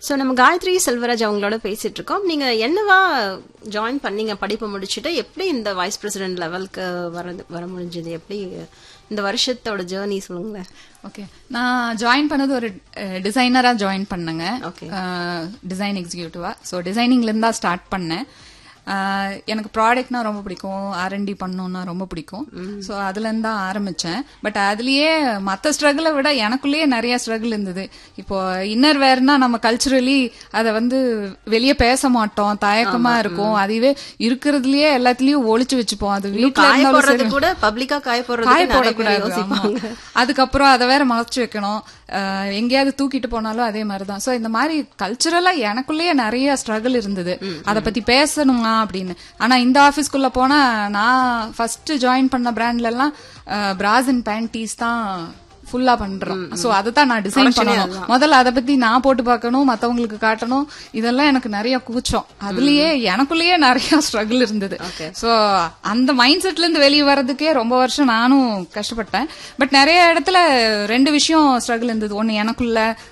So நம்ம காயத்ரி செல்வராஜ் அவங்களோட பேசிட்டு இருக்கோம் நீங்க என்னவா ஜாயின் பண்ணீங்க படிப்பு முடிச்சுட்டு எப்படி இந்த வைஸ் பிரசிடென்ட் லெவலுக்கு வர வர முடிஞ்சது எப்படி இந்த வருஷத்தோட ஜேர்னி சொல்லுங்களேன் ஓகே நான் ஜாயின் பண்ணது ஒரு டிசைனரா ஜாயின் பண்ணேங்க Okay. டிசைன் எக்ஸிக்யூட்டிவா ஸோ டிசைனிங்ல இருந்தா ஸ்டார்ட் பண்ணேன் அஹ், எனக்கு ப்ராடக்ட்னா ரொம்ப பிடிக்கும் ஆர்என்டி பண்ணணும்னா ரொம்ப பிடிக்கும் ஸோ அதுல இருந்து தான் ஆரம்பிச்சேன் பட் அதுலயே மற்ற ஸ்ட்ரகிளை விட எனக்குள்ளேயே நிறைய ஸ்ட்ரகிள் இருந்தது இப்போ இன்னர் வேர்னா நம்ம கல்ச்சுரலி அதை வந்து வெளியே பேச மாட்டோம் தயக்கமா இருக்கும் அதுவே இருக்கிறதுலயே எல்லாத்துலயும் ஒளிச்சு வச்சுப்போம் அது வீட்டுல காய இருந்தாலும் போடுறது சரி கூட பப்ளிக்கா காய காய போடுறது நிறைய பேர் போடக்கூடாது யோசிப்பாங்க ஆமா. அதுக்கப்புறம் அதை வேற மறைச்சு வைக்கணும் அஹ், எங்கேயாவது தூக்கிட்டு போனாலும் அதே மாதிரிதான் சோ இந்த மாதிரி கல்ச்சுரலா எனக்குள்ளேயே நிறைய ஸ்ட்ரகிள் இருந்தது அத பத்தி பேசணுமா அப்படின்னு ஆனா இந்த ஆபீஸ்க்குள்ள போனா நான் ஃபர்ஸ்ட் ஜாயின் பண்ண பிராண்ட்ல எல்லாம் பிராஸ் அண்ட் பேண்டீஸ் தான் ஃபுல்லா பண்றோம் சோ அதை தான் நான் டிசைன் பண்ணணும் முதல்ல அதை பத்தி நான் போட்டு பார்க்கணும் மத்தவங்களுக்கு காட்டணும் இதெல்லாம் எனக்கு நிறைய கூச்சம் அதுலயே எனக்குள்ளேயே நிறைய ஸ்ட்ரகிள் இருந்தது சோ அந்த மைண்ட் செட்ல இருந்து வெளியே வர்றதுக்கே ரொம்ப வருஷம் நானும் கஷ்டப்பட்டேன் பட் நிறைய இடத்துல ரெண்டு விஷயம் ஸ்ட்ரகிள் இருந்தது ஒன்னு எனக்குள்ள